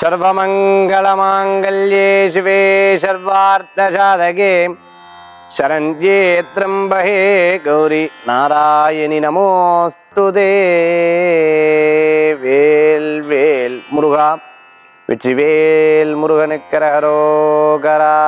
सर्वमङ्गलमाङ्गल्ये शिवे सर्वार्थसाधके शरण्ये त्र्यम्बहे गौरि नारायणि நமோஸ்து வேல் வேல் முருகா வெற்றிவேல் முருகனுக்கரகரோகரா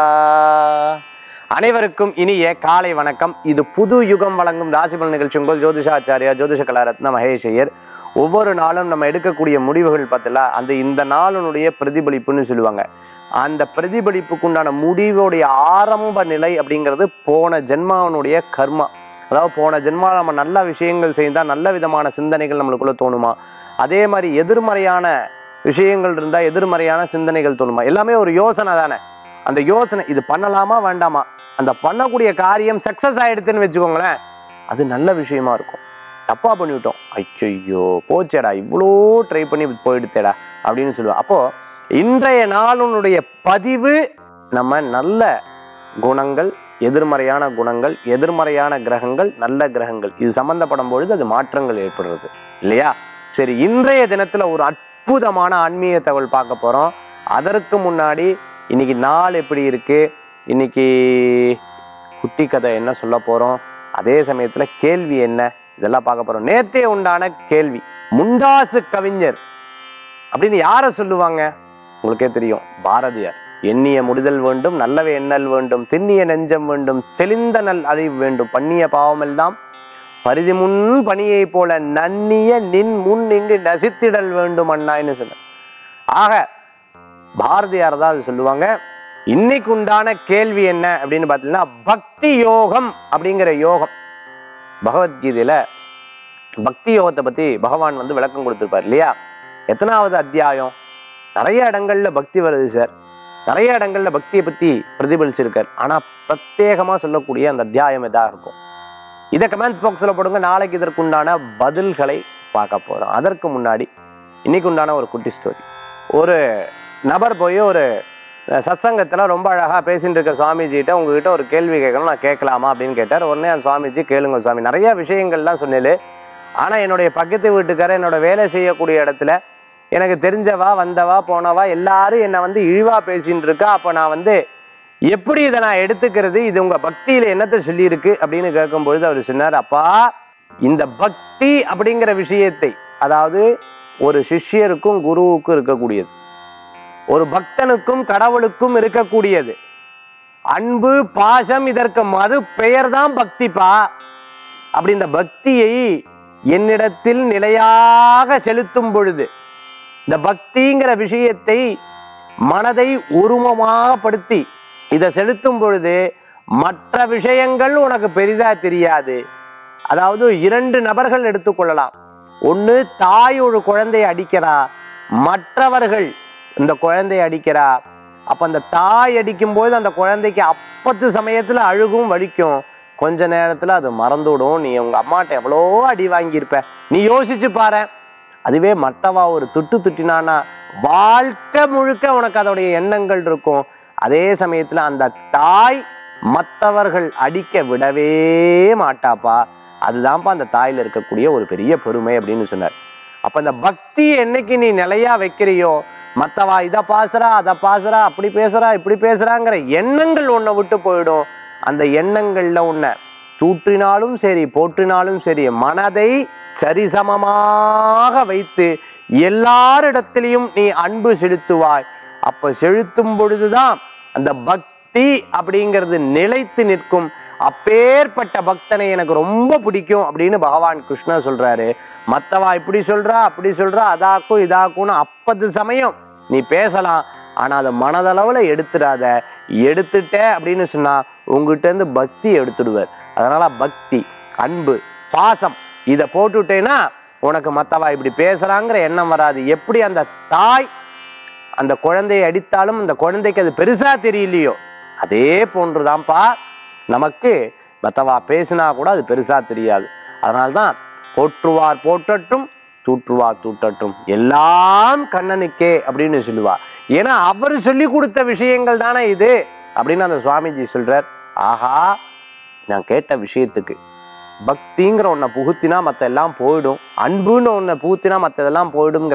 அனைவருக்கும் இனிய காலை வணக்கம் இது புது யுகம் வழங்கும் ராசிபலன் நிகழ்ச்சி உங்கள் ஜோதிஷாச்சாரியா ஜோதிஷ கலாரத்ன மகேஷ் ஐயர் ஒவ்வொரு நாளும் நம்ம எடுக்கக்கூடிய முடிவுகள் பார்த்தல அந்த இந்த நாளினுடைய பிரதிபலிப்புன்னு சொல்லுவாங்க அந்த பிரதிபலிப்புக்குண்டான முடிவோடைய ஆரம்ப நிலை அப்படிங்கிறது போன ஜென்மாவனுடைய கர்மா அதாவது போன ஜென்மா நம்ம நல்ல விஷயங்கள் செய்தால் நல்ல விதமான சிந்தனைகள் நம்மளுக்குள்ள தோணுமா அதே மாதிரி எதிர்மறையான விஷயங்கள் இருந்தால் எதிர்மறையான சிந்தனைகள் தோணுமா எல்லாமே ஒரு யோசனை தானே அந்த யோசனை இது பண்ணலாமா வேண்டாமா அந்த பண்ணக்கூடிய காரியம் சக்ஸஸ் ஆயிடுதுன்னு வச்சுக்கோங்களேன் அது நல்ல விஷயமா இருக்கும் தப்பா பண்ணிவிட்டோம் ஐயோ போச்சேடா இவ்வளோ ட்ரை பண்ணி போயிடுத்தேடா அப்படின்னு சொல்லுவோம் அப்போ இன்றைய நாளுடைய பதிவு நம்ம நல்ல குணங்கள் எதிர்மறையான குணங்கள் எதிர்மறையான கிரகங்கள் நல்ல கிரகங்கள் இது சம்பந்தப்படும் பொழுது அது மாற்றங்கள் ஏற்படுறது இல்லையா சரி இன்றைய தினத்துல ஒரு அற்புதமான ஆன்மீக தகவல் பார்க்க போறோம் அதற்கு முன்னாடி இன்னைக்கு நாள் எப்படி இருக்கு இன்னைக்கு குட்டி கதை என்ன சொல்ல போறோம் அதே சமயத்துல கேள்வி என்ன இதெல்லாம் பார்க்க போறோம் நேத்தே உண்டான கேள்வி முண்டாசு கவிஞர் அப்படின்னு யாரை சொல்லுவாங்க உங்களுக்கே தெரியும் பாரதியார் எண்ணிய முடிதல் வேண்டும் நல்லவை எண்ணல் வேண்டும் திண்ணிய நெஞ்சம் வேண்டும் தெளிந்த நல் அறிவு வேண்டும் பண்ணிய பாவமெல்லாம் பரிதி முன் பணியை போல நன்னிய நின் முன் இங்கு நசித்திடல் வேண்டும் அண்ணான்னு சொன்ன ஆக பாரதியார் தான் அது சொல்லுவாங்க இன்னைக்கு உண்டான கேள்வி என்ன அப்படின்னு பார்த்தீங்கன்னா பக்தி யோகம் அப்படிங்கிற யோகம் பகவத்கீதையில பக்தி யோகத்தை பத்தி பகவான் வந்து விளக்கம் கொடுத்துருப்பார் இல்லையா எத்தனாவது அத்தியாயம் நிறைய இடங்கள்ல பக்தி வருது சார் நிறைய இடங்கள்ல பக்தியை பத்தி பிரதிபலிச்சிருக்கார் ஆனா பிரத்யேகமா சொல்லக்கூடிய அந்த அத்தியாயம் எதா இருக்கும் இதை கமெண்ட்ஸ் பாக்ஸில் போடுங்க நாளைக்கு இதற்குண்டான பதில்களை பார்க்க போறோம் அதற்கு முன்னாடி இன்னைக்கு உண்டான ஒரு குட்டி ஸ்டோரி ஒரு நபர் போய் ஒரு சத்சங்கத்தில் ரொம்ப அழகாக பேசிட்டு இருக்க சுவாமிஜிகிட்ட உங்ககிட்ட ஒரு கேள்வி கேட்கணும் நான் கேட்கலாமா அப்படின்னு கேட்டார் உடனே அந்த சுவாமிஜி கேளுங்க சுவாமி நிறைய விஷயங்கள்லாம் சொன்னேன் ஆனால் என்னுடைய பக்கத்து வீட்டுக்காரர் என்னோட வேலை செய்யக்கூடிய இடத்துல எனக்கு தெரிஞ்சவா வந்தவா போனவா எல்லாரும் என்னை வந்து இழிவாக பேசின்னு இருக்கா அப்போ நான் வந்து எப்படி இதை நான் எடுத்துக்கிறது இது உங்கள் பக்தியில் என்னத்தை சொல்லியிருக்கு அப்படின்னு கேட்கும்பொழுது அவர் சொன்னார் அப்பா இந்த பக்தி அப்படிங்கிற விஷயத்தை அதாவது ஒரு சிஷ்யருக்கும் குருவுக்கும் இருக்கக்கூடியது ஒரு பக்தனுக்கும் கடவுளுக்கும் இருக்கக்கூடியது அன்பு பாசம் இதற்கு மறு பெயர் தான் பக்திப்பா அப்படி இந்த பக்தியை என்னிடத்தில் நிலையாக செலுத்தும் பொழுது இந்த பக்திங்கிற விஷயத்தை மனதை உருவமாகப்படுத்தி இதை செலுத்தும் பொழுது மற்ற விஷயங்கள் உனக்கு பெரிதா தெரியாது அதாவது இரண்டு நபர்கள் எடுத்துக்கொள்ளலாம் ஒன்று தாய் ஒரு குழந்தையை அடிக்கிறா மற்றவர்கள் இந்த குழந்தையை அடிக்கிறா அப்போ அந்த தாய் அடிக்கும்போது அந்த குழந்தைக்கு அப்பத்து சமயத்தில் அழுகும் வலிக்கும் கொஞ்ச நேரத்தில் அது மறந்துவிடும் நீ உங்கள் அம்மாட்ட எவ்வளோ அடி வாங்கியிருப்ப நீ யோசிச்சு பாரு அதுவே மற்றவா ஒரு துட்டு துட்டினானா வாழ்க்கை முழுக்க உனக்கு அதோடைய எண்ணங்கள் இருக்கும் அதே சமயத்தில் அந்த தாய் மற்றவர்கள் அடிக்க விடவே மாட்டாப்பா அதுதான்ப்பா அந்த தாயில இருக்கக்கூடிய ஒரு பெரிய பெருமை அப்படின்னு சொன்னார் அப்ப இந்த பக்தி என்னைக்கு நீ நிலையா வைக்கிறியோ மற்றவா இதை பாசுறா அதை பாசுறா அப்படி பேசுறா இப்படி பேசுறாங்கிற எண்ணங்கள் உன்னை விட்டு போயிடும் அந்த எண்ணங்கள்ல உன்னை தூற்றினாலும் சரி போற்றினாலும் சரி மனதை சரிசமமாக வைத்து எல்லாரிடத்திலையும் நீ அன்பு செலுத்துவாய் அப்ப செலுத்தும் பொழுதுதான் அந்த பக்தி அப்படிங்கிறது நிலைத்து நிற்கும் அப்பேற்பட்ட பக்தனை எனக்கு ரொம்ப பிடிக்கும் அப்படின்னு பகவான் கிருஷ்ணர் சொல்றாரு மத்தவா இப்படி சொல்றா அப்படி சொல்றா அதாக்கும் இதாக்கும்னு அப்பது சமயம் நீ பேசலாம் ஆனா அதை மனதளவுல எடுத்துடாத எடுத்துட்ட அப்படின்னு சொன்னா உங்ககிட்ட இருந்து பக்தி எடுத்துடுவார் அதனால பக்தி அன்பு பாசம் இதை போட்டுட்டேன்னா உனக்கு மத்தவா இப்படி பேசுறாங்கிற எண்ணம் வராது எப்படி அந்த தாய் அந்த குழந்தையை அடித்தாலும் அந்த குழந்தைக்கு அது பெருசா தெரியலையோ அதே போன்றுதான்ப்பா நமக்கு மற்றவா பேசினா கூட அது பெருசா தெரியாது அதனால்தான் போற்றுவார் போற்றட்டும் தூற்றுவார் தூற்றட்டும் எல்லாம் கண்ணனுக்கே அப்படின்னு சொல்லுவா ஏன்னா அவர் சொல்லி கொடுத்த விஷயங்கள் தானே இது அப்படின்னு அந்த சுவாமிஜி சொல்றார் ஆஹா நான் கேட்ட விஷயத்துக்கு பக்திங்கிற ஒன்றை புகுத்தினா மற்ற எல்லாம் போயிடும் அன்புன்னு ஒன்றை புகுத்தினா மற்ற இதெல்லாம் போயிடுங்கிற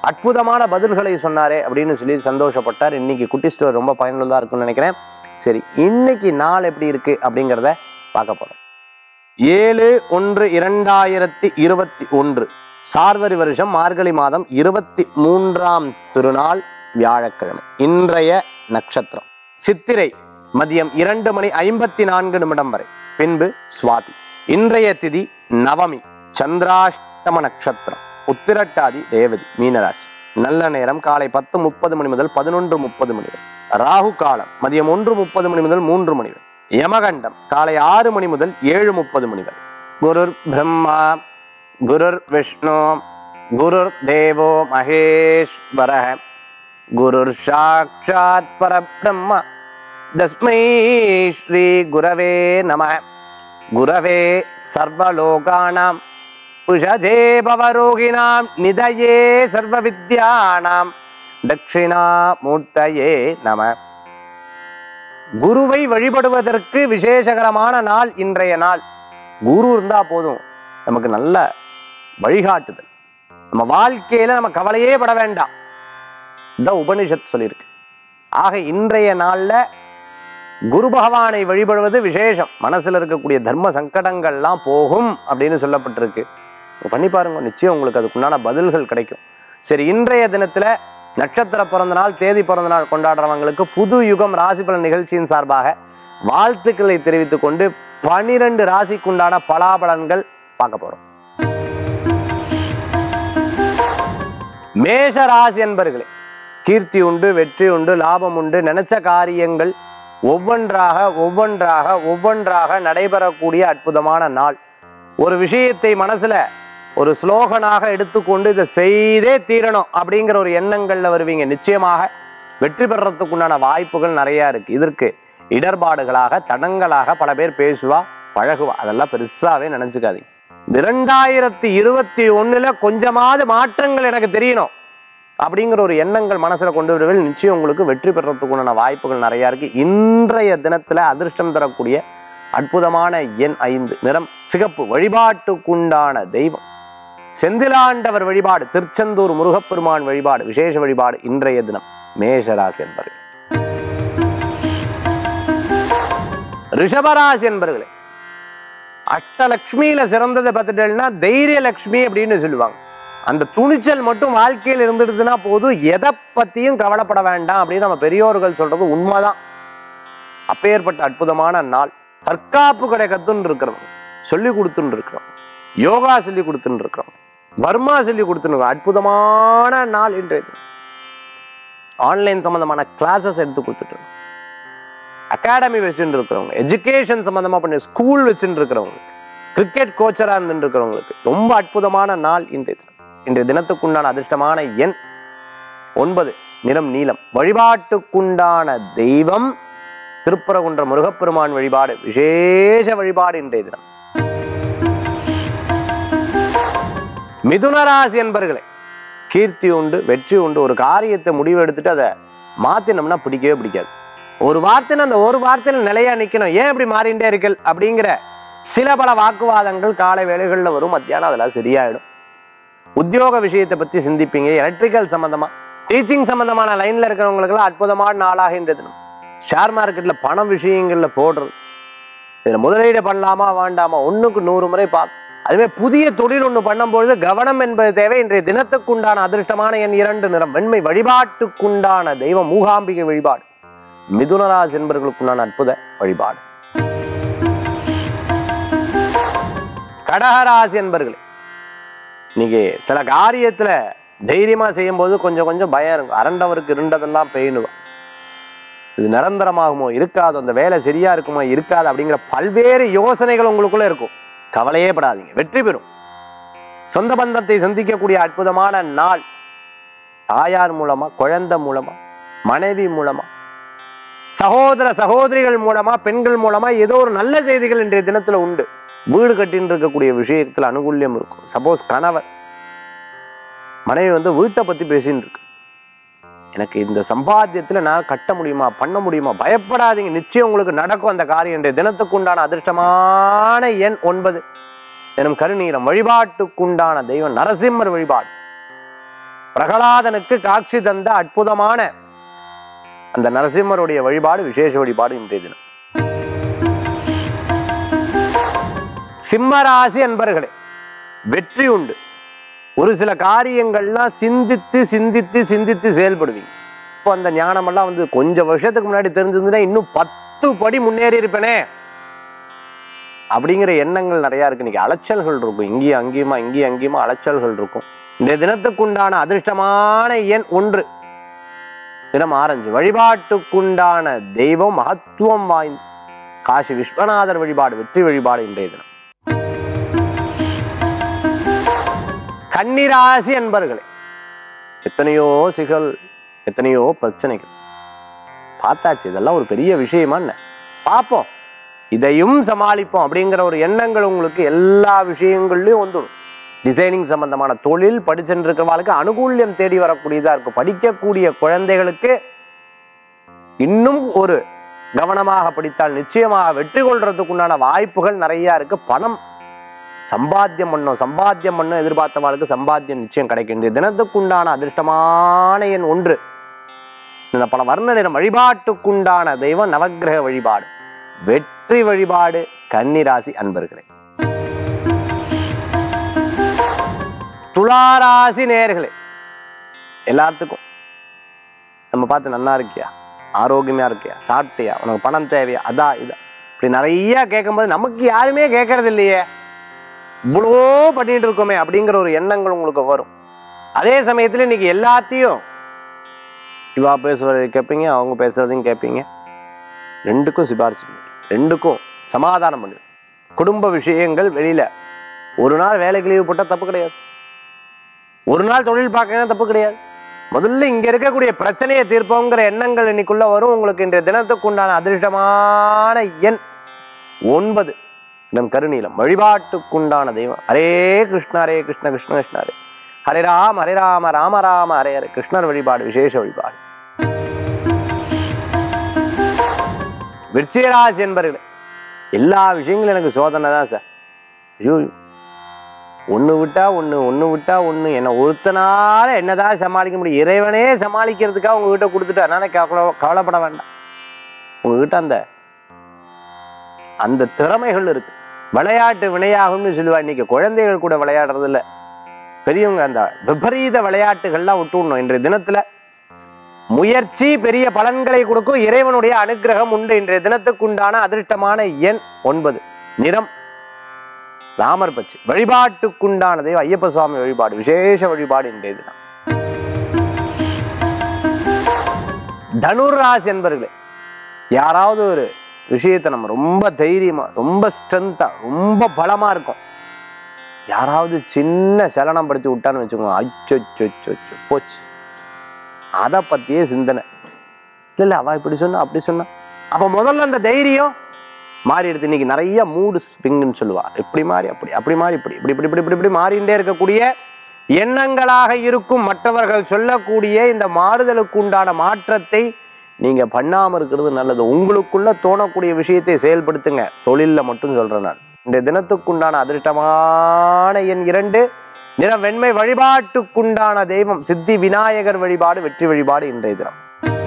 அற்புதமான பதில்களை சொன்னாரே அப்படின்னு சொல்லி சந்தோஷப்பட்டார் இன்னைக்கு குட்டி ஸ்டோர் ரொம்ப பயனுள்ளதா இருக்கும்னு நினைக்கிறேன் சரி இன்னைக்கு நாள் எப்படி இருக்கு அப்படிங்கிறத பார்க்க போறோம் ஏழு ஒன்று இரண்டாயிரத்தி இருபத்தி ஒன்று சார்வரி வருஷம் மார்கழி மாதம் இருபத்தி மூன்றாம் திருநாள் வியாழக்கிழமை இன்றைய நட்சத்திரம் சித்திரை மதியம் இரண்டு மணி ஐம்பத்தி நான்கு நிமிடம் வரை பின்பு சுவாதி இன்றைய திதி நவமி சந்திராஷ்டம நட்சத்திரம் உத்திரட்டாதி ரேவதி மீனராசி நல்ல நேரம் காலை பத்து முப்பது மணி முதல் பதினொன்று முப்பது மணி வரை ராகு காலம் மதியம் ஒன்று முப்பது மணி முதல் மூன்று மணி வரை யமகண்டம் காலை ஆறு மணி முதல் ஏழு முப்பது மணி வரை குருர் பிரம்மா குருர் விஷ்ணு குருர் தேவோ மகேஸ்வர குருர் சாட்சாத் பரபிரம்ம தஸ்மை ஸ்ரீ குரவே நம குரவே சர்வலோகானாம் புஷஜே பவரோகிணாம் நிதயே சர்வ வித்யானாம் தட்சிணாமூர்த்தயே நம குருவை வழிபடுவதற்கு விசேஷகரமான நாள் இன்றைய நாள் குரு இருந்தா போதும் நமக்கு நல்ல வழிகாட்டுதல் நம்ம வாழ்க்கையில நம்ம கவலையே பட வேண்டாம் இந்த உபனிஷத் சொல்லியிருக்கு ஆக இன்றைய நாள்ல குரு பகவானை வழிபடுவது விசேஷம் மனசுல இருக்கக்கூடிய தர்ம சங்கடங்கள்லாம் போகும் அப்படின்னு சொல்லப்பட்டிருக்கு பண்ணி பாருங்க நிச்சயம் உங்களுக்கு அதுக்குண்டான பதில்கள் கிடைக்கும் சரி இன்றைய தினத்துல நட்சத்திர பிறந்த நாள் தேதி பிறந்த நாள் கொண்டாடுறவங்களுக்கு புது யுகம் ராசி பலன் நிகழ்ச்சியின் சார்பாக வாழ்த்துக்களை தெரிவித்துக் கொண்டு பனிரெண்டு ராசிக்குண்டான பலாபலன்கள் பார்க்க போறோம் மேஷ ராசி என்பர்களே கீர்த்தி உண்டு வெற்றி உண்டு லாபம் உண்டு நினைச்ச காரியங்கள் ஒவ்வொன்றாக ஒவ்வொன்றாக ஒவ்வொன்றாக நடைபெறக்கூடிய அற்புதமான நாள் ஒரு விஷயத்தை மனசுல ஒரு ஸ்லோகனாக எடுத்துக்கொண்டு இதை செய்தே தீரணும் அப்படிங்கிற ஒரு எண்ணங்கள்ல வருவீங்க நிச்சயமாக வெற்றி பெறறதுக்குண்டான வாய்ப்புகள் நிறைய இருக்கு இதற்கு இடர்பாடுகளாக தடங்களாக பல பேர் பேசுவா பழகுவா அதெல்லாம் பெருசாவே நினைச்சுக்காதீங்க இந்த இரண்டாயிரத்தி இருபத்தி ஒண்ணுல கொஞ்சமாவது மாற்றங்கள் எனக்கு தெரியணும் அப்படிங்கிற ஒரு எண்ணங்கள் மனசுல கொண்டு வருவதில் நிச்சயம் உங்களுக்கு வெற்றி பெறறதுக்குண்டான வாய்ப்புகள் நிறைய இருக்கு இன்றைய தினத்துல அதிர்ஷ்டம் தரக்கூடிய அற்புதமான எண் ஐந்து நிறம் சிகப்பு வழிபாட்டுக்குண்டான தெய்வம் செந்திலாண்டவர் வழிபாடு திருச்செந்தூர் முருகப்பெருமான் வழிபாடு விசேஷ வழிபாடு இன்றைய தினம் மேஷராசி என்பர்கள் ரிஷபராசி என்பர்களே அஷ்டலக்ஷ்மியில சிறந்ததை பார்த்துட்டேன்னா தைரிய லக்ஷ்மி அப்படின்னு சொல்லுவாங்க அந்த துணிச்சல் மட்டும் வாழ்க்கையில் இருந்துடுதுன்னா போதும் எதை பத்தியும் கவலைப்பட வேண்டாம் அப்படின்னு நம்ம பெரியோர்கள் சொல்றது உண்மைதான் அப்பேற்பட்ட அற்புதமான நாள் தற்காப்பு கடை கத்துன்னு இருக்கிறவங்க சொல்லி கொடுத்துன்னு இருக்கிறோம் யோகா சொல்லி கொடுத்துன்னு இருக்கிறோம் வர்மா சொல்லி கொடுத்துன்னு அற்புதமான நாள் இன்றைய தினம். ஆன்லைன் சம்பந்தமான கிளாஸஸ் எடுத்து கொடுத்துட்டு இருக்கோம். அகாடமி வச்சுட்டு இருக்கிறவங்க எஜுகேஷன் சம்பந்தமா பண்ணி ஸ்கூல் வச்சுட்டு இருக்கிறவங்க கிரிக்கெட் கோச்சரா இருந்துட்டு இருக்கிறவங்களுக்கு ரொம்ப அற்புதமான நாள் இன்றைய தினம் இன்றைய தினத்துக்குண்டான அதிர்ஷ்டமான எண் ஒன்பது நிறம் நீலம் வழிபாட்டுக்குண்டான தெய்வம் திருப்பரங்குன்ற முருகப்பெருமான் வழிபாடு விசேஷ வழிபாடு இன்றைய தினம் மிதுனராசி என்பர்களே கீர்த்தி உண்டு வெற்றி உண்டு ஒரு காரியத்தை முடிவு எடுத்துட்டு அதை மாத்தினோம்னா பிடிக்கவே பிடிக்காது ஒரு வார்த்தை அந்த ஒரு வார்த்தையில நிலையா நிக்கணும் ஏன் இப்படி மாறிண்டே இருக்கல் அப்படிங்கிற சில பல வாக்குவாதங்கள் காலை வேளைகள்ல வரும் மத்தியானம் அதெல்லாம் சரியாயிடும் உத்தியோக விஷயத்தை பத்தி சிந்திப்பீங்க எலக்ட்ரிக்கல் சம்பந்தமா டீச்சிங் சம்பந்தமான லைன்ல இருக்கிறவங்களுக்கெல்லாம் அற்புதமான நாளாக இன்றைய தினம் ஷேர் மார்க்கெட்ல பண விஷயங்கள்ல போடுறது இதுல முதலீடு பண்ணலாமா வேண்டாமா ஒண்ணுக்கு நூறு முறை பார்க்க அதுவே புதிய தொழில் ஒண்ணு பண்ணும்பொழுது கவனம் என்பது தேவை இன்றைய தினத்துக்குண்டான அதிர்ஷ்டமான என் இரண்டு நிறம் வெண்மை வழிபாட்டுக்குண்டான தெய்வம் மூகாம்பிகை வழிபாடு மிதுனராசி என்பவர்களுக்குண்டான அற்புத வழிபாடு கடகராசி என்பர்களே இன்னைக்கு சில காரியத்துல தைரியமா செய்யும்போது கொஞ்சம் கொஞ்சம் பயம் இருக்கும் அரண்டவருக்கு இருண்டதெல்லாம் பெயினுவா இது நிரந்தரமாகுமோ இருக்காதோ அந்த வேலை சரியா இருக்குமோ இருக்காது அப்படிங்கிற பல்வேறு யோசனைகள் உங்களுக்குள்ள இருக்கும் கவலையே படாதீங்க வெற்றி பெறும் சொந்த பந்தத்தை சந்திக்கக்கூடிய அற்புதமான நாள் தாயார் மூலமா குழந்தை மூலமா மனைவி மூலமா சகோதர சகோதரிகள் மூலமா பெண்கள் மூலமா ஏதோ ஒரு நல்ல செய்திகள் இன்றைய தினத்துல உண்டு வீடு கட்டின்னு இருக்கக்கூடிய விஷயத்துல அனுகூல்யம் இருக்கும் சப்போஸ் கணவர் மனைவி வந்து வீட்டை பத்தி பேசின்னு இருக்கு எனக்கு இந்த சம்பாத்தியத்துல நான் கட்ட முடியுமா பண்ண முடியுமா பயப்படாதீங்க நிச்சயம் உங்களுக்கு நடக்கும் அந்த காரியம் இன்றைய தினத்துக்குண்டான அதிர்ஷ்டமான எண் ஒன்பது எனும் கருநீரம் வழிபாட்டுக்குண்டான தெய்வம் நரசிம்மர் வழிபாடு பிரகலாதனுக்கு காட்சி தந்த அற்புதமான அந்த நரசிம்மருடைய வழிபாடு விசேஷ வழிபாடு இன்றைய தினம் சிம்மராசி அன்பர்களே வெற்றி உண்டு ஒரு சில காரியங்கள்லாம் சிந்தித்து சிந்தித்து சிந்தித்து செயல்படுவீங்க இப்போ அந்த ஞானமெல்லாம் வந்து கொஞ்சம் வருஷத்துக்கு முன்னாடி தெரிஞ்சிருந்ததுன்னா இன்னும் பத்து படி முன்னேறி இருப்பேனே அப்படிங்கிற எண்ணங்கள் நிறைய இருக்கு இன்னைக்கு அலைச்சல்கள் இருக்கும் இங்கேயும் அங்கேயுமா இங்கேயும் அங்கேயுமா அலைச்சல்கள் இருக்கும் இந்த தினத்துக்குண்டான அதிர்ஷ்டமான எண் ஒன்று தினம் ஆரஞ்சு வழிபாட்டுக்குண்டான தெய்வம் மகத்துவம் வாய்ந்த காசி விஸ்வநாதர் வழிபாடு வெற்றி வழிபாடு இன்றைய தினம் கன்னிராசி அன்பர்களே எத்தனையோ சிகல் எத்தனையோ பிரச்சனைகள் பார்த்தாச்சு இதெல்லாம் ஒரு பெரிய விஷயமா என்ன பார்ப்போம் இதையும் சமாளிப்போம் அப்படிங்கிற ஒரு எண்ணங்கள் உங்களுக்கு எல்லா விஷயங்கள்லையும் வந்துடும் டிசைனிங் சம்பந்தமான தொழில் படிச்சுட்டு இருக்கிறவங்களுக்கு அனுகூல்யம் தேடி வரக்கூடியதா இருக்கும் படிக்கக்கூடிய குழந்தைகளுக்கு இன்னும் ஒரு கவனமாக படித்தால் நிச்சயமாக வெற்றி கொள்றதுக்குண்டான வாய்ப்புகள் நிறைய இருக்கு பணம் சம்பாத்தியம் பண்ணும் சம்பாத்தியம் பண்ணும் எதிர்பார்த்தவாளுக்கு சம்பாத்தியம் நிச்சயம் கிடைக்கின்ற தினத்துக்குண்டான அதிர்ஷ்டமான எண் ஒன்று இந்த பல வர்ண நிறம் வழிபாட்டுக்குண்டான தெய்வம் நவக்கிரக வழிபாடு வெற்றி வழிபாடு கன்னிராசி அன்பர்களே துளாராசி நேர்களே எல்லாத்துக்கும் நம்ம பார்த்து நல்லா இருக்கியா ஆரோக்கியமா இருக்கியா சாப்பிட்டியா உனக்கு பணம் தேவையா அதா இதா இப்படி நிறைய கேட்கும்போது நமக்கு யாருமே கேட்கறது இல்லையே இவ்வளோ பண்ணிட்டு இருக்கோமே அப்படிங்கிற ஒரு எண்ணங்கள் உங்களுக்கு வரும் அதே சமயத்தில் இன்னைக்கு எல்லாத்தையும் இவா பேசுறதை கேட்பீங்க அவங்க பேசுறதையும் கேட்பீங்க ரெண்டுக்கும் சிபாரிசு பண்ணுங்க. ரெண்டுக்கும் சமாதானம் பண்ணு குடும்ப விஷயங்கள் வெளியில ஒரு நாள் வேலைக்கு லீவு போட்டால் தப்பு கிடையாது ஒரு நாள் தொழில் பார்க்கணும் தப்பு கிடையாது முதல்ல இங்க இருக்கக்கூடிய பிரச்சனையை தீர்ப்போங்கிற எண்ணங்கள் இன்னைக்குள்ள வரும் உங்களுக்கு இன்றைய தினத்துக்கு உண்டான அதிர்ஷ்டமான எண் ஒன்பது நம் கருநீலம் வழிபாட்டுக்குண்டான தெய்வம் ஹரே கிருஷ்ண ஹரே கிருஷ்ண கிருஷ்ண கிருஷ்ண ஹரே ஹரே ராம ஹரே ராம ராம ராம ஹரே ஹரே கிருஷ்ணர் வழிபாடு விசேஷ வழிபாடு விருச்சிகராசி என்பர்களே எல்லா விஷயங்களும் எனக்கு சோதனை தான் சார் ஐயோ ஒன்று விட்டா ஒன்று ஒன்று விட்டா ஒன்று என்னை ஒருத்தனால என்னதான் சமாளிக்க முடியும் இறைவனே சமாளிக்கிறதுக்காக உங்ககிட்ட கொடுத்துட்டா அதனால கவலை கவலைப்பட வேண்டாம் உங்ககிட்ட அந்த அந்த திறமைகள் இருக்கு விளையாட்டு வினையாகும்னு சொல்லுவா இன்னைக்கு குழந்தைகள் கூட விளையாடுறது இல்ல பெரியவங்க அந்த விபரீத விளையாட்டுகள்லாம் விட்டுடணும் இன்றைய தினத்துல முயற்சி பெரிய பலன்களை கொடுக்கும் இறைவனுடைய அனுக்கிரகம் உண்டு இன்றைய தினத்துக்குண்டான அதிர்ஷ்டமான எண் ஒன்பது நிறம் ராமர் பச்சை வழிபாட்டுக்குண்டான தெய்வம் ஐயப்ப சுவாமி வழிபாடு விசேஷ வழிபாடு இன்றைய தினம் தனுர் ராசி என்பர்களே யாராவது ஒரு விஷயத்தை நம்ம ரொம்ப தைரியமா ரொம்ப ஸ்ட்ரென்த்தா ரொம்ப பலமா இருக்கும் யாராவது சின்ன சலனம் படுத்தி விட்டான்னு வச்சுக்கோங்க அச்சோ அச்சோ போச்சு அதை பத்தியே சிந்தனை இல்லை இல்லை அவ இப்படி சொன்னா அப்படி சொன்னா அப்போ முதல்ல அந்த தைரியம் மாறி எடுத்து இன்னைக்கு நிறைய மூடு ஸ்விங்குன்னு சொல்லுவா இப்படி மாறி அப்படி அப்படி மாறி இப்படி இப்படி இப்படி இப்படி இப்படி இப்படி மாறிண்டே இருக்கக்கூடிய எண்ணங்களாக இருக்கும் மற்றவர்கள் சொல்லக்கூடிய இந்த மாறுதலுக்கு உண்டான மாற்றத்தை நீங்க பண்ணாம இருக்கிறது நல்லது உங்களுக்குள்ள தோணக்கூடிய விஷயத்தை செயல்படுத்துங்க தொழில்ல மட்டும் சொல்றேன் நான் இந்த தினத்துக்குண்டான அதிர்ஷ்டமான எண் இரண்டு நிறம் வெண்மை வழிபாட்டுக்குண்டான தெய்வம் சித்தி விநாயகர் வழிபாடு வெற்றி வழிபாடு இன்றைய தினம்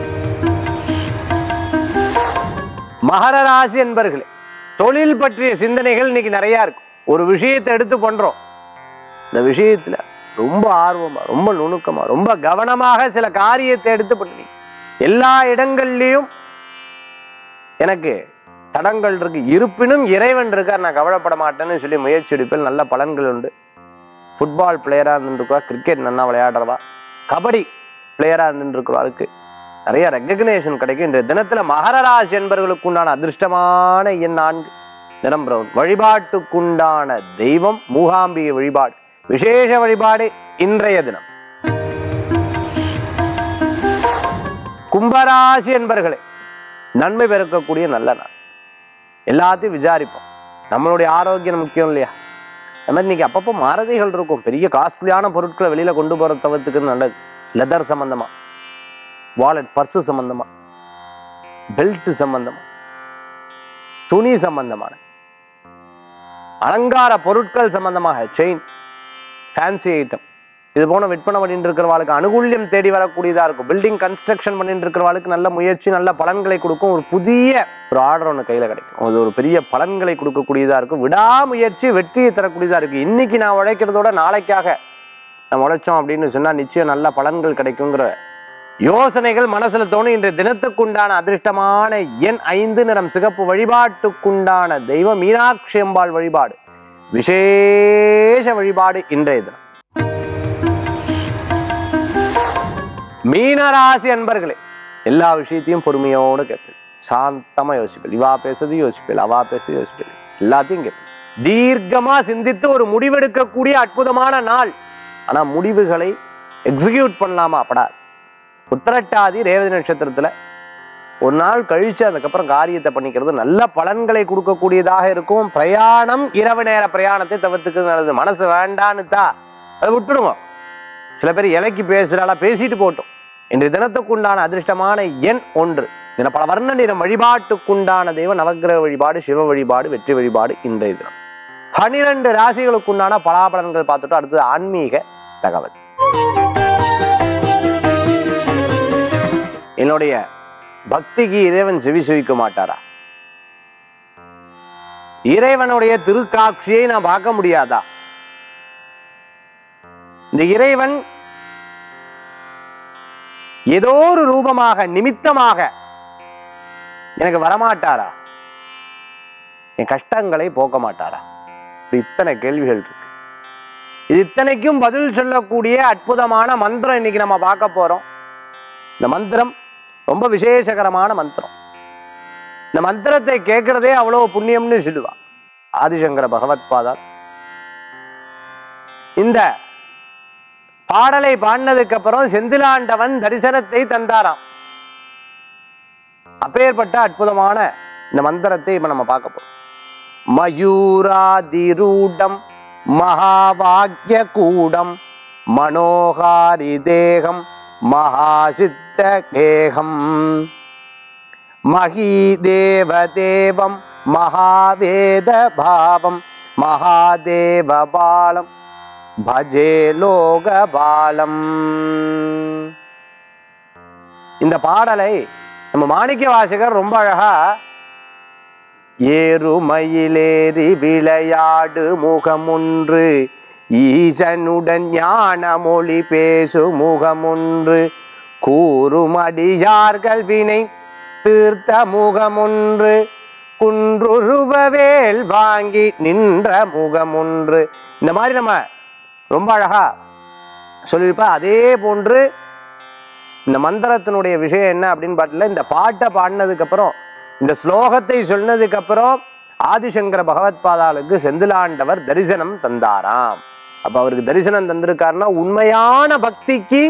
மகர ராசி என்பர்களே தொழில் பற்றிய சிந்தனைகள் இன்னைக்கு நிறைய இருக்கு ஒரு விஷயத்தை எடுத்து பண்றோம் இந்த விஷயத்துல ரொம்ப ஆர்வமா ரொம்ப நுணுக்கமா ரொம்ப கவனமாக சில காரியத்தை எடுத்து பண்ணுவீங்க எல்லா இடங்கள்லையும் எனக்கு தடங்கள் இருக்கு இருப்பினும் இறைவன் இருக்கார் நான் கவலைப்பட மாட்டேன்னு சொல்லி முயற்சி எடுப்பில் நல்ல பலன்கள் உண்டு ஃபுட்பால் பிளேயராக இருந்துருக்கா கிரிக்கெட் நல்லா விளையாடுறவா கபடி பிளேயராக இருந்துருக்கிறவருக்கு நிறைய ரெக்கக்னேஷன் கிடைக்கும் இன்றைய தினத்துல மகர ராசி என்பவர்களுக்கு உண்டான அதிர்ஷ்டமான எண் நான்கு நிறம் பிரவுன் வழிபாட்டுக்குண்டான தெய்வம் மூகாம்பிகை வழிபாடு விசேஷ வழிபாடு இன்றைய தினம் கும்பராசி என்பர்களே நன்மை பெருக்கக்கூடிய நல்ல நாள் எல்லாத்தையும் விசாரிப்போம் நம்மளுடைய ஆரோக்கியம் முக்கியம் இல்லையா அது மாதிரி இன்னைக்கு அப்பப்போ மாரதிகள் இருக்கும் பெரிய காஸ்ட்லியான பொருட்களை வெளியில கொண்டு போற தவிர்த்துக்கு நல்லது லெதர் சம்பந்தமா வாலெட் பர்ஸு சம்பந்தமா பெல்ட் சம்பந்தமா துணி சம்பந்தமான அலங்கார பொருட்கள் சம்பந்தமாக செயின் ஃபேன்சி ஐட்டம் இது போன விற்பனை பண்ணிட்டு இருக்கிறவாளுக்கு அனுகூல்யம் தேடி வரக்கூடியதா இருக்கும் பில்டிங் கன்ஸ்ட்ரக்ஷன் பண்ணிட்டு இருக்கிறவாளுக்கு நல்ல முயற்சி நல்ல பலன்களை கொடுக்கும் ஒரு புதிய ஒரு ஆர்டர் ஒன்று கையில் கிடைக்கும் அது ஒரு பெரிய பலன்களை கொடுக்கக்கூடியதா இருக்கும் விடாமுயற்சி வெற்றியை தரக்கூடியதா இருக்கு இன்னைக்கு நான் உழைக்கிறதோட நாளைக்காக நம்ம உழைச்சோம் அப்படின்னு சொன்னா நிச்சயம் நல்ல பலன்கள் கிடைக்குங்கிற யோசனைகள் மனசுல தோணும் இன்றைய தினத்துக்குண்டான அதிர்ஷ்டமான எண் ஐந்து நிறம் சிகப்பு வழிபாட்டுக்குண்டான தெய்வம் மீனாட்சி அம்பாள் வழிபாடு விசேஷ வழிபாடு இன்றைய தினம் மீனராசி அன்பர்களே எல்லா விஷயத்தையும் பொறுமையோடு கேட்பேன் சாந்தமா யோசிப்பேன் இவா பேசுறது யோசிப்பேன் அவா பேசுறது யோசிப்பேன் எல்லாத்தையும் கேட்பேன் தீர்க்கமா சிந்தித்து ஒரு முடிவெடுக்கக்கூடிய அற்புதமான நாள் ஆனா முடிவுகளை எக்ஸிக்யூட் பண்ணலாமா அப்படா உத்திரட்டாதி ரேவதி நட்சத்திரத்துல ஒரு நாள் கழிச்சு அதுக்கப்புறம் காரியத்தை பண்ணிக்கிறது நல்ல பலன்களை கொடுக்கக்கூடியதாக இருக்கும் பிரயாணம் இரவு நேர பிரயாணத்தை தவிர்த்துக்கிறது நல்லது மனசு வேண்டான்னு தான் அதை விட்டுடுங்க சில பேர் இலைக்கு பேசுறாளா பேசிட்டு போட்டோம் இன்றைய தினத்துக்குண்டான அதிர்ஷ்டமான எண் ஒன்று இதில் பல வர்ண நிறம் வழிபாட்டுக்குண்டான தெய்வம் நவக்கிரக வழிபாடு சிவ வழிபாடு வெற்றி வழிபாடு இன்றைய தினம் பனிரெண்டு ராசிகளுக்குண்டான பலாபலன்கள் பார்த்துட்டோம் அடுத்தது ஆன்மீக தகவல் என்னுடைய பக்திக்கு இறைவன் செவி சுவிக்க மாட்டாரா இறைவனுடைய திருக்காட்சியை நான் பார்க்க முடியாதா இந்த இறைவன் ஏதோ ஒரு ரூபமாக நிமித்தமாக எனக்கு வரமாட்டாரா என் கஷ்டங்களை போக்க மாட்டாரா இப்படி இத்தனை கேள்விகள் இருக்கு இது இத்தனைக்கும் பதில் சொல்லக்கூடிய அற்புதமான மந்திரம் இன்னைக்கு நம்ம பார்க்க போறோம் இந்த மந்திரம் ரொம்ப விசேஷகரமான மந்திரம் இந்த மந்திரத்தை கேட்கறதே அவ்வளவு புண்ணியம்னு சொல்லுவா ஆதிசங்கர பகவத் பாதார் இந்த பாடலை பாடினதுக்கு அப்புறம் செந்திலாண்டவன் தரிசனத்தை தந்தாராம் அப்பேற்பட்ட அற்புதமான இந்த மந்திரத்தை இப்ப நம்ம பார்க்க போறோம் மயூராதிரூடம் மகாவாக்கிய கூடம் மனோகாரி தேகம் மகாசித்த கேகம் மகீதேவ தேவம் மகாவேத பாவம் மகாதேவ பாலம் பஜே லோகபாலம் இந்த பாடலை நம்ம மாணிக்க வாசகர் ரொம்ப அழகா ஏறுமயிலேறி விளையாடு முகமொன்று ஈசனுடன் ஞான மொழி பேசு முகமொன்று கூறுமடியார்கள் வினை தீர்த்த முகமொன்று குன்றுருவவேல் வாங்கி நின்ற முகமொன்று இந்த மாதிரி நம்ம ரொம்ப அழகா சொல்லியிருப்பா அதே போன்று இந்த மந்திரத்தினுடைய விஷயம் என்ன அப்படின்னு பாட்டில் இந்த பாட்டை பாடினதுக்கு அப்புறம் இந்த ஸ்லோகத்தை சொன்னதுக்கு அப்புறம் ஆதிசங்கர பகவத் பாதாளுக்கு செந்திலாண்டவர் தரிசனம் தந்தாராம் அப்ப அவருக்கு தரிசனம் தந்திருக்காருன்னா உண்மையான பக்திக்கு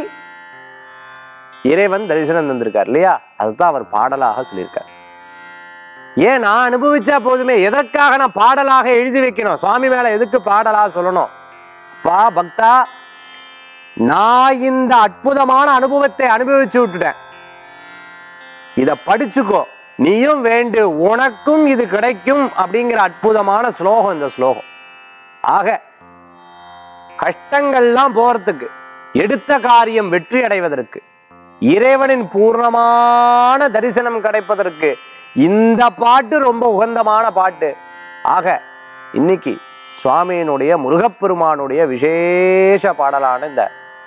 இறைவன் தரிசனம் தந்திருக்கார் இல்லையா அதுதான் அவர் பாடலாக சொல்லியிருக்கார் ஏன் நான் அனுபவிச்சா போதுமே எதற்காக நான் பாடலாக எழுதி வைக்கணும் சுவாமி மேல எதுக்கு பாடலா சொல்லணும் பா பக்தா நான் இந்த அற்புதமான அனுபவத்தை அனுபவிச்சு விட்டுட்டேன் இத படிச்சுக்கோ நீயும் வேண்டு உனக்கும் இது கிடைக்கும் அப்படிங்கிற அற்புதமான ஸ்லோகம் இந்த ஸ்லோகம் ஆக கஷ்டங்கள்லாம் போறதுக்கு எடுத்த காரியம் வெற்றி அடைவதற்கு இறைவனின் பூர்ணமான தரிசனம் கிடைப்பதற்கு இந்த பாட்டு ரொம்ப உகந்தமான பாட்டு ஆக இன்னைக்கு சுவாமியினுடைய முருகப்பெருமானுடைய விசேஷ பாடலான இந்த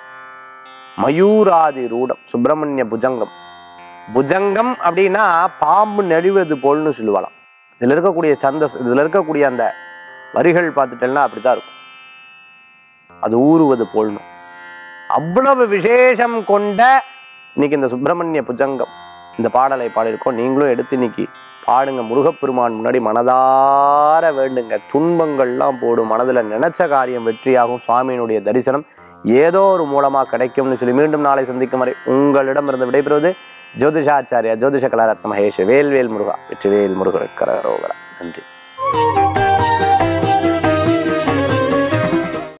மயூராதி ரூடம் சுப்பிரமணிய புஜங்கம் புஜங்கம் அப்படின்னா பாம்பு நெளிவது போல்னு சொல்லுவாளாம் இதுல இருக்கக்கூடிய சந்தஸ் இதுல இருக்கக்கூடிய அந்த வரிகள் பார்த்துட்டேன்னா அப்படித்தான் இருக்கும் அது ஊறுவது போல்னு அவ்வளவு விசேஷம் கொண்ட இன்னைக்கு இந்த சுப்பிரமணிய புஜங்கம் இந்த பாடலை பாடியிருக்கோம் நீங்களும் எடுத்து இன்னைக்கு பாடுங்க முருகப்பெருமான் முன்னாடி மனதார வேண்டுங்க துன்பங்கள்லாம் போடும் மனதில் நினைச்ச காரியம் வெற்றியாகும் சுவாமியினுடைய தரிசனம் ஏதோ ஒரு மூலமாக கிடைக்கும்னு சொல்லி மீண்டும் நாளை சந்திக்கும் வரை உங்களிடமிருந்து விடைபெறுவது ஜோதிஷாச்சாரியா ஜோதிஷ கலாரத்ன மகேஷ் வேல்வேல் முருகா வெற்றிவேல் முருகர் கரகரோகரா நன்றி